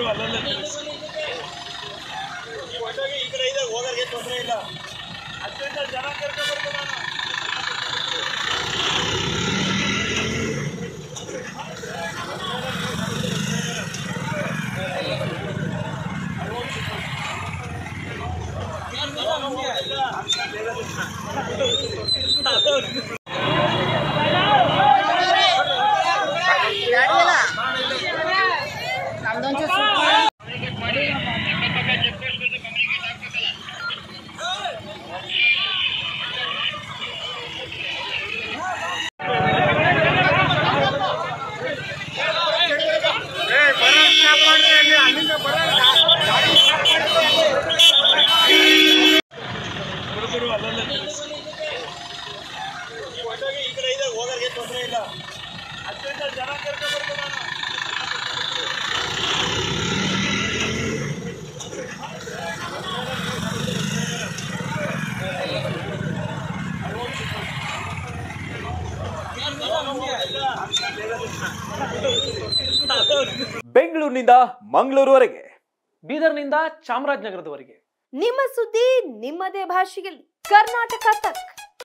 ಅಲ್ಲಲ್ಲೇ ನಿಲ್ಲಿಸಿ. ಈ ಕಡೆ ಇದೆ ಹೋಗೋರಿಗೆ ತೊಂದರೆ ಇಲ್ಲ ಅಷ್ಟರಿಂದ ಜನ ಕರ್ಕೊಂಡ್ಬರ್ತೀನಿ ನಾನು ಹುಡುಗರು ಅಲ್ಲಲ್ಲೇ ನಿಲ್ಲಿಸಿ. ಈ ಕಡೆ ಇದೆ ಹೋಗೋರಿಗೆ ತೊಂದರೆ ಇಲ್ಲ ಅಷ್ಟರಿಂದ ಜನ ಕರ್ಕೊಂಡ್ಬರ್ತೀನಿ ನಾನು ಬೆಂಗಳೂರಿನಿಂದ ಮಂಗಳೂರುವರೆಗೆ ಬೀದರ್ನಿಂದ ಚಾಮರಾಜನಗರದವರೆಗೆ ನಿಮ್ಮ ಸುದ್ದಿ ನಿಮ್ಮದೇ ಭಾಷೆಯಲ್ಲಿ ಕರ್ನಾಟಕ ತಕ್